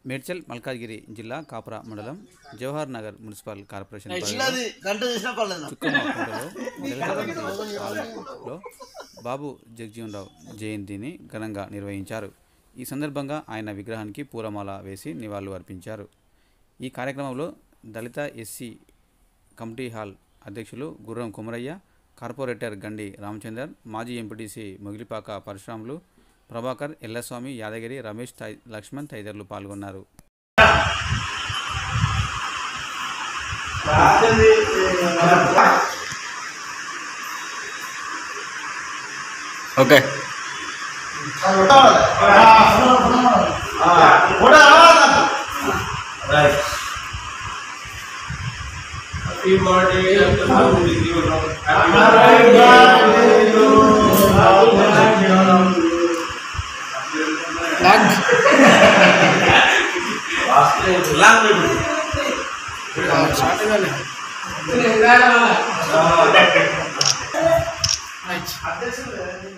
మేడ్చల్ మల్కాజ్గిరి జిల్లా కాపురా మండలం Jawahar Nagar municipal corporation పరిధిలో చిన్నది గంట చేసినా పర్లేదు నాకు. చుక్కమ్మ కుంటలో దళిత బంధు హాల్లో బాబు జగజీవనరావు జయంతిని ఘనంగా నిర్వహించారు ఈ సందర్భంగా ఆయన విగ్రహానికి పూలమాల వేసి నివాళులు అర్పించారు ఈ కార్యక్రమంలో దళిత ఎస్సీ కమిటీ హాల్ అధ్యక్షులు గుర్రం కుమరయ్య కార్పొరేటర్ గండి రామచందర్ మాజీ ఎంపీటీసీ మొగిలిపాక పరశురాములు ప్రభాకర్ ఎల్లస్వామి యాదగిరి రమేష్ తై- లక్ష్మణ్ తదితరులు పాల్గొన్నారు ఓకే ఫోటో రావాలి నాకు. అధ్యక్షులు